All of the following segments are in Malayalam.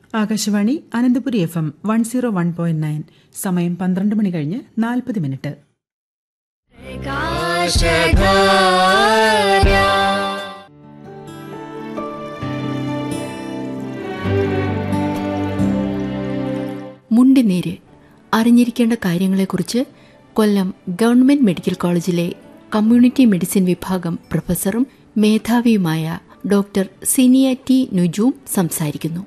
Akashvani Ananthapuri F M one zero one point nine സമയം പന്ത്രണ്ട് മണി കഴിഞ്ഞ് നാൽപ്പത് മിനിറ്റ് മുണ്ടിനീര് അറിഞ്ഞിരിക്കേണ്ട കാര്യങ്ങളെക്കുറിച്ച് കൊല്ലം ഗവൺമെന്റ് മെഡിക്കൽ കോളേജിലെ കമ്മ്യൂണിറ്റി മെഡിസിൻ വിഭാഗം പ്രൊഫസറും മേധാവിയുമായ ഡോക്ടർ സിനിയ ടി നുജൂം സംസാരിക്കുന്നു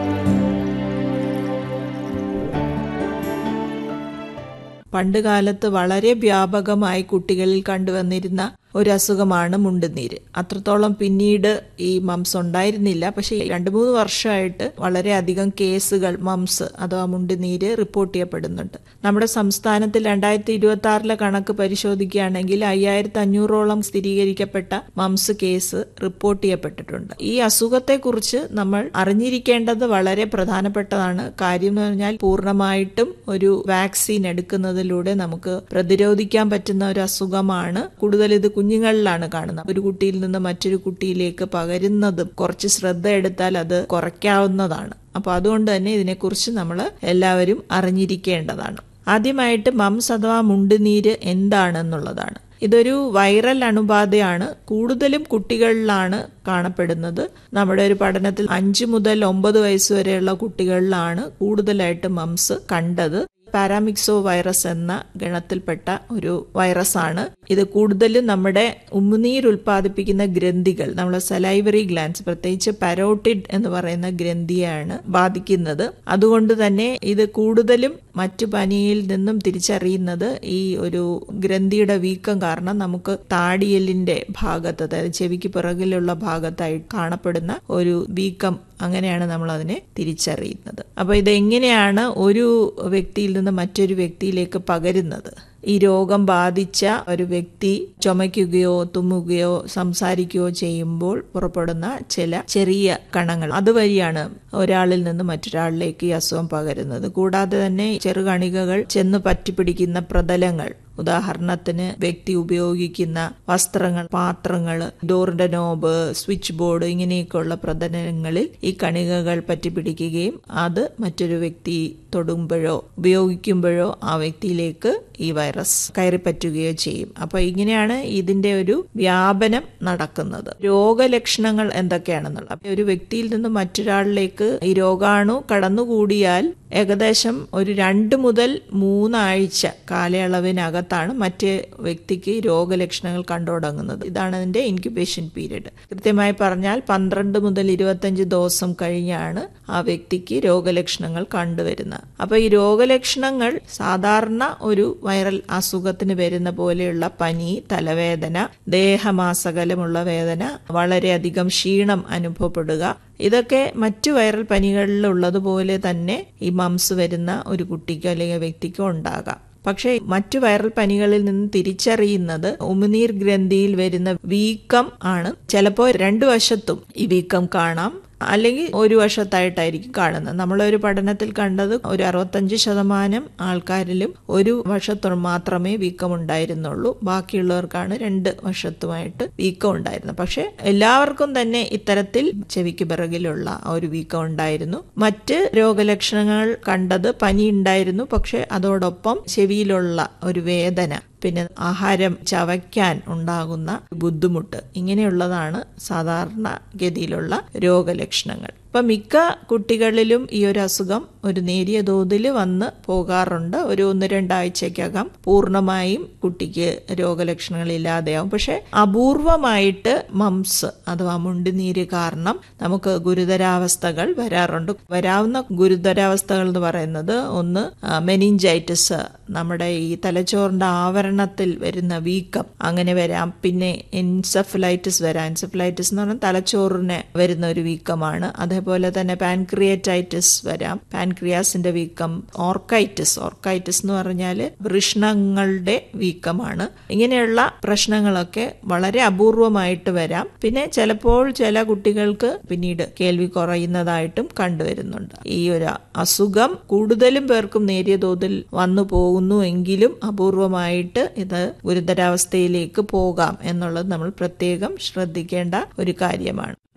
പണ്ടുകാലത്ത് വളരെ വ്യാപകമായി കുട്ടികളിൽ കണ്ടുവന്നിരുന്ന ഒരു അസുഖമാണ് മുണ്ടുനീര് അത്രത്തോളം പിന്നീട് ഈ മംസ് ഉണ്ടായിരുന്നില്ല പക്ഷേ രണ്ട് മൂന്ന് വർഷമായിട്ട് വളരെയധികം കേസുകൾ മംസ് അഥവാ മുണ്ടുനീര് റിപ്പോർട്ട് ചെയ്യപ്പെടുന്നുണ്ട് നമ്മുടെ സംസ്ഥാനത്തിൽ രണ്ടായിരത്തി ഇരുപത്തി ആറിലെ കണക്ക് പരിശോധിക്കുകയാണെങ്കിൽ അയ്യായിരത്തി അഞ്ഞൂറോളം സ്ഥിരീകരിക്കപ്പെട്ട മംസ് കേസ് റിപ്പോർട്ട് ചെയ്യപ്പെട്ടിട്ടുണ്ട് ഈ അസുഖത്തെക്കുറിച്ച് നമ്മൾ അറിഞ്ഞിരിക്കേണ്ടത് വളരെ പ്രധാനപ്പെട്ടതാണ് കാര്യം എന്ന് പറഞ്ഞാൽ പൂർണ്ണമായിട്ടും ഒരു വാക്സിൻ എടുക്കുന്നതിലൂടെ നമുക്ക് പ്രതിരോധിക്കാൻ പറ്റുന്ന ഒരു അസുഖമാണ് കൂടുതൽ ഇത് കുഞ്ഞുങ്ങളിലാണ് കാണുന്നത് ഒരു കുട്ടിയിൽ നിന്ന് മറ്റൊരു കുട്ടിയിലേക്ക് പകരുന്നതും കുറച്ച് ശ്രദ്ധ എടുത്താൽ അത് കുറയ്ക്കാവുന്നതാണ് അപ്പൊ അതുകൊണ്ട് തന്നെ ഇതിനെക്കുറിച്ച് നമ്മൾ എല്ലാവരും അറിഞ്ഞിരിക്കേണ്ടതാണ് ആദ്യമായിട്ട് മംസ് അഥവാ മുണ്ടുനീര് എന്താണെന്നുള്ളതാണ് ഇതൊരു വൈറൽ അണുബാധയാണ് കൂടുതലും കുട്ടികളിലാണ് കാണപ്പെടുന്നത് നമ്മുടെ ഒരു പഠനത്തിൽ അഞ്ച് മുതൽ ഒമ്പത് വയസ്സ് വരെയുള്ള കുട്ടികളിലാണ് കൂടുതലായിട്ട് മംസ് കണ്ടത് പാരാമിക്സോ വൈറസ് എന്ന ഗണത്തിൽപ്പെട്ട ഒരു വൈറസാണ് ഇത് കൂടുതലും നമ്മുടെ ഉമ്മുനീർ ഉൽപ്പാദിപ്പിക്കുന്ന ഗ്രന്ഥികൾ നമ്മളെ സലൈവറി ഗ്ലാൻസ് പ്രത്യേകിച്ച് പരോട്ടിഡ് എന്ന് പറയുന്ന ഗ്രന്ഥിയാണ് ബാധിക്കുന്നത് അതുകൊണ്ട് തന്നെ ഇത് കൂടുതലും മറ്റു പനിയിൽ നിന്നും തിരിച്ചറിയുന്നത് ഈ ഒരു ഗ്രന്ഥിയുടെ വീക്കം കാരണം നമുക്ക് താടിയലിന്റെ ഭാഗത്ത് അതായത് ചെവിക്ക് പിറകിലുള്ള ഭാഗത്തായി കാണപ്പെടുന്ന ഒരു വീക്കം അങ്ങനെയാണ് നമ്മൾ അതിനെ തിരിച്ചറിയുന്നത് അപ്പോൾ ഇത് എങ്ങനെയാണ് ഒരു വ്യക്തിയിൽ നിന്ന് മറ്റൊരു വ്യക്തിയിലേക്ക് പകരുന്നത് ഈ രോഗം ബാധിച്ച ഒരു വ്യക്തി ചുമയ്ക്കുകയോ തുമ്മുകയോ സംസാരിക്കുകയോ ചെയ്യുമ്പോൾ പുറപ്പെടുന്ന ചില ചെറിയ കണങ്ങൾ അതുവഴിയാണ് ഒരാളിൽ നിന്ന് മറ്റൊരാളിലേക്ക് ഈ അസുഖം പകരുന്നത് കൂടാതെ തന്നെ ചെറുകണികകൾ ചെന്ന് പറ്റിപ്പിടിക്കുന്ന പ്രതലങ്ങൾ ഉദാഹരണത്തിന് വ്യക്തി ഉപയോഗിക്കുന്ന വസ്ത്രങ്ങൾ പാത്രങ്ങൾ ഡോറിന്റെ നോബ് സ്വിച്ച് ബോർഡ് ഇങ്ങനെയൊക്കെയുള്ള പ്രതലങ്ങളിൽ ഈ കണികകൾ പറ്റിപ്പിടിക്കുകയും അത് മറ്റൊരു വ്യക്തി തൊടുമ്പോഴോ ഉപയോഗിക്കുമ്പോഴോ ആ വ്യക്തിയിലേക്ക് ഈ വൈറസ് കയറിപ്പറ്റുകയോ ചെയ്യും അപ്പൊ ഇങ്ങനെയാണ് ഇതിന്റെ ഒരു വ്യാപനം നടക്കുന്നത് രോഗലക്ഷണങ്ങൾ എന്തൊക്കെയാണെന്നുള്ളത് ഒരു വ്യക്തിയിൽ നിന്ന് മറ്റൊരാളിലേക്ക് ഈ രോഗാണു കടന്നുകൂടിയാൽ ഏകദേശം ഒരു രണ്ട് മുതൽ മൂന്നാഴ്ച കാലയളവിനകത്താണ് മറ്റ് വ്യക്തിക്ക് രോഗലക്ഷണങ്ങൾ കണ്ടു തുടങ്ങുന്നത് ഇതാണ് അതിന്റെ ഇൻക്യുബേഷൻ പീരീഡ് കൃത്യമായി പറഞ്ഞാൽ പന്ത്രണ്ട് മുതൽ ഇരുപത്തഞ്ച് ദിവസം കഴിഞ്ഞാണ് ആ വ്യക്തിക്ക് രോഗലക്ഷണങ്ങൾ കണ്ടുവരുന്നത് അപ്പൊ ഈ രോഗലക്ഷണങ്ങൾ സാധാരണ ഒരു വൈറൽ അസുഖത്തിന് വരുന്ന പോലെയുള്ള പനി തലവേദന ദേഹമാസകലമുള്ള വേദന വളരെയധികം ക്ഷീണം അനുഭവപ്പെടുക ഇതൊക്കെ മറ്റു വൈറൽ പനികളിൽ ഉള്ളതുപോലെ തന്നെ ഈ മംസ് വരുന്ന ഒരു കുട്ടിക്കോ അല്ലെങ്കിൽ വ്യക്തിക്കോ ഉണ്ടാകാം പക്ഷേ മറ്റു വൈറൽ പനികളിൽ നിന്ന് തിരിച്ചറിയുന്നത് ഉമിനീർ ഗ്രന്ഥിയിൽ വരുന്ന വീക്കം ആണ് ചിലപ്പോൾ രണ്ടു വശത്തും ഈ വീക്കം കാണാം അല്ലെങ്കിൽ ഒരു വശത്തായിട്ടായിരിക്കും കാണുന്നത് നമ്മളൊരു പഠനത്തിൽ കണ്ടത് ഒരു അറുപത്തഞ്ച് ശതമാനം ആൾക്കാരിലും ഒരു വശത്തു മാത്രമേ വീക്കം ഉണ്ടായിരുന്നുള്ളൂ ബാക്കിയുള്ളവർക്കാണ് രണ്ട് വശത്തുമായിട്ട് വീക്കം ഉണ്ടായിരുന്നത് പക്ഷെ എല്ലാവർക്കും തന്നെ ഇത്തരത്തിൽ ചെവിക്ക് പിറകിലുള്ള ഒരു വീക്കം ഉണ്ടായിരുന്നു മറ്റ് രോഗലക്ഷണങ്ങൾ കണ്ടത് പനി ഉണ്ടായിരുന്നു പക്ഷെ അതോടൊപ്പം ചെവിയിലുള്ള ഒരു വേദന പിന്നെ ആഹാരം ചവയ്ക്കാൻ ഉണ്ടാകുന്ന ബുദ്ധിമുട്ട് ഇങ്ങനെയുള്ളതാണ് സാധാരണ ഗതിയിലുള്ള രോഗലക്ഷണങ്ങൾ ഇപ്പൊ മിക്ക കുട്ടികളിലും ഈ ഒരു അസുഖം ഒരു നേരിയ തോതിൽ വന്ന് പോകാറുണ്ട് ഒരു ഒന്ന് രണ്ടാഴ്ചക്കകം പൂർണ്ണമായും കുട്ടിക്ക് രോഗലക്ഷണങ്ങൾ ഇല്ലാതെയാവും പക്ഷെ അപൂർവമായിട്ട് മംസ് അഥവാ മുണ്ടുനീര് കാരണം നമുക്ക് ഗുരുതരാവസ്ഥകൾ വരാറുണ്ട് വരാവുന്ന ഗുരുതരാവസ്ഥകൾ എന്ന് പറയുന്നത് ഒന്ന് മെനിഞ്ചൈറ്റിസ് നമ്മുടെ ഈ തലച്ചോറിന്റെ ആവരണത്തിൽ വരുന്ന വീക്കം അങ്ങനെ വരാം പിന്നെ എൻസെഫലൈറ്റിസ് വരാം എൻസെഫലൈറ്റിസ് എന്ന് പറഞ്ഞാൽ തലച്ചോറിന് വരുന്ന ഒരു വീക്കമാണ് അതേപോലെ തന്നെ പാൻക്രിയറ്റൈറ്റിസ് വരാം പാൻക്രിയാസിന്റെ വീക്കം ഓർക്കൈറ്റിസ് ഓർക്കൈറ്റിസ് എന്ന് പറഞ്ഞാൽ വൃഷ്ണങ്ങളുടെ വീക്കമാണ് ഇങ്ങനെയുള്ള പ്രശ്നങ്ങളൊക്കെ വളരെ അപൂർവമായിട്ട് വരാം പിന്നെ ചിലപ്പോൾ ചില കുട്ടികൾക്ക് പിന്നീട് കേൾവി കുറയുന്നതായിട്ടും കണ്ടുവരുന്നുണ്ട് ഈ ഒരു അസുഖം കൂടുതലും പേർക്കും നേരിയ തോതിൽ വന്നു പോകുന്നു എങ്കിലും അപൂർവമായിട്ട് ഇത് ഗുരുതരാവസ്ഥയിലേക്ക് പോകാം എന്നുള്ളത് നമ്മൾ പ്രത്യേകം ശ്രദ്ധിക്കേണ്ട ഒരു കാര്യമാണ്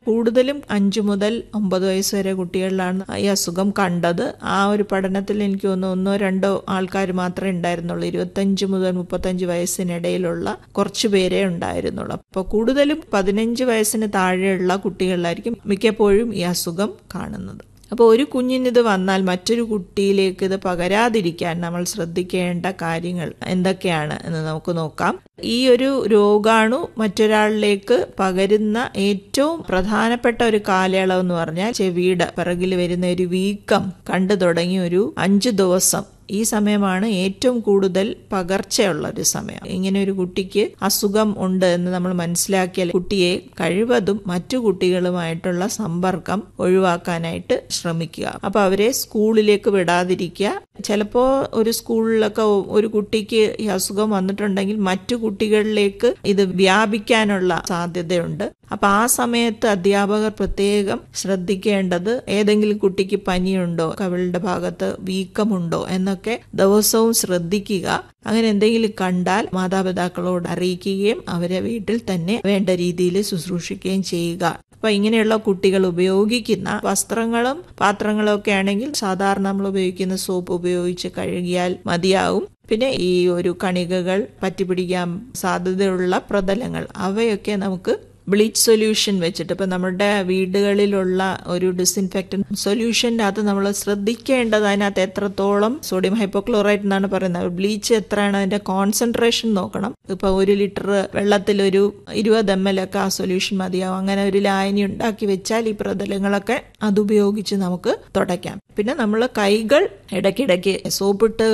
കൂടുതലും അഞ്ചു മുതൽ ഒമ്പത് വയസ്സ് വരെ കുട്ടികളിലാണ് ഈ അസുഖം കണ്ടത് ആ ഒരു പഠനത്തിൽ എനിക്ക് തോന്നുന്നു ഒന്നോ രണ്ടോ ആൾക്കാർ മാത്രമേ ഉണ്ടായിരുന്നുള്ളൂ ഇരുപത്തഞ്ച് മുതൽ മുപ്പത്തഞ്ച് വയസ്സിനിടയിലുള്ള കുറച്ച് പേരേ ഉണ്ടായിരുന്നുള്ളൂ അപ്പോൾ കൂടുതലും പതിനഞ്ച് വയസ്സിന് താഴെയുള്ള കുട്ടികളിലായിരിക്കും മിക്കപ്പോഴും ഈ അസുഖം കാണുന്നത് അപ്പോൾ ഒരു കുഞ്ഞിനിത് വന്നാൽ മറ്റൊരു കുട്ടിയിലേക്ക് ഇത് പകരാതിരിക്കാൻ നമ്മൾ ശ്രദ്ധിക്കേണ്ട കാര്യങ്ങൾ എന്തൊക്കെയാണ് എന്ന് നമുക്ക് നോക്കാം ഈ ഒരു രോഗാണു മറ്റൊരാളിലേക്ക് പകരുന്ന ഏറ്റവും പ്രധാനപ്പെട്ട ഒരു കാലയളവ് എന്ന് പറഞ്ഞാൽ ചെവിയുടെ പിറകിൽ വരുന്ന ഒരു വീക്കം കണ്ടു തുടങ്ങി ഒരു അഞ്ചു ദിവസം ഈ സമയമാണ് ഏറ്റവും കൂടുതൽ പകർച്ചയുള്ള ഒരു സമയം ഇങ്ങനെ ഒരു കുട്ടിക്ക് അസുഖം ഉണ്ട് എന്ന് നമ്മൾ മനസ്സിലാക്കിയാൽ കുട്ടിയെ കഴിവതും മറ്റു കുട്ടികളുമായിട്ടുള്ള സമ്പർക്കം ഒഴിവാക്കാനായിട്ട് ശ്രമിക്കുക അപ്പൊ അവരെ സ്കൂളിലേക്ക് വിടാതിരിക്കുക ചിലപ്പോ ഒരു സ്കൂളിലൊക്കെ ഒരു കുട്ടിക്ക് ഈ അസുഖം വന്നിട്ടുണ്ടെങ്കിൽ മറ്റു കുട്ടികളിലേക്ക് ഇത് വ്യാപിക്കാനുള്ള സാധ്യതയുണ്ട് അപ്പൊ ആ സമയത്ത് അധ്യാപകർ പ്രത്യേകം ശ്രദ്ധിക്കേണ്ടത് ഏതെങ്കിലും കുട്ടിക്ക് പനിയുണ്ടോ കവിളുടെ ഭാഗത്ത് വീക്കമുണ്ടോ എന്നൊക്കെ ദിവസവും ശ്രദ്ധിക്കുക അങ്ങനെ എന്തെങ്കിലും കണ്ടാൽ മാതാപിതാക്കളോട് അറിയിക്കുകയും അവരെ വീട്ടിൽ തന്നെ വേണ്ട രീതിയിൽ ശുശ്രൂഷിക്കുകയും ചെയ്യുക അപ്പൊ ഇങ്ങനെയുള്ള കുട്ടികൾ ഉപയോഗിക്കുന്ന വസ്ത്രങ്ങളും പാത്രങ്ങളും ഒക്കെ ആണെങ്കിൽ സാധാരണ നമ്മൾ ഉപയോഗിക്കുന്ന സോപ്പ് ഉപയോഗിച്ച് കഴുകിയാൽ മതിയാവും പിന്നെ ഈ ഒരു കണികകൾ പറ്റിപ്പിടിക്കാൻ സാധ്യതയുള്ള പ്രതലങ്ങൾ അവയൊക്കെ നമുക്ക് ബ്ലീച്ച് സൊല്യൂഷൻ വെച്ചിട്ട് ഇപ്പം നമ്മുടെ വീടുകളിലുള്ള ഒരു ഡിസിൻഫെക്റ്റൻ സൊല്യൂഷൻ്റെ അകത്ത് നമ്മൾ ശ്രദ്ധിക്കേണ്ടത് അതിനകത്ത് എത്രത്തോളം സോഡിയം ഹൈപ്പോക്ലോറൈറ്റ് എന്നാണ് പറയുന്നത് ബ്ലീച്ച് എത്രയാണ് അതിന്റെ കോൺസെൻട്രേഷൻ നോക്കണം ഇപ്പൊ ഒരു ലിറ്റർ വെള്ളത്തിൽ ഒരു ഇരുപത് എം എൽ ഒക്കെ ആ സൊല്യൂഷൻ മതിയാവും അങ്ങനെ ഒരു ലായനി ഉണ്ടാക്കി വെച്ചാൽ ഈ പ്രതലങ്ങളൊക്കെ അതുപയോഗിച്ച് നമുക്ക് തുടയ്ക്കാം പിന്നെ നമ്മൾ കൈകൾ ഇടയ്ക്കിടയ്ക്ക് സോപ്പിട്ട്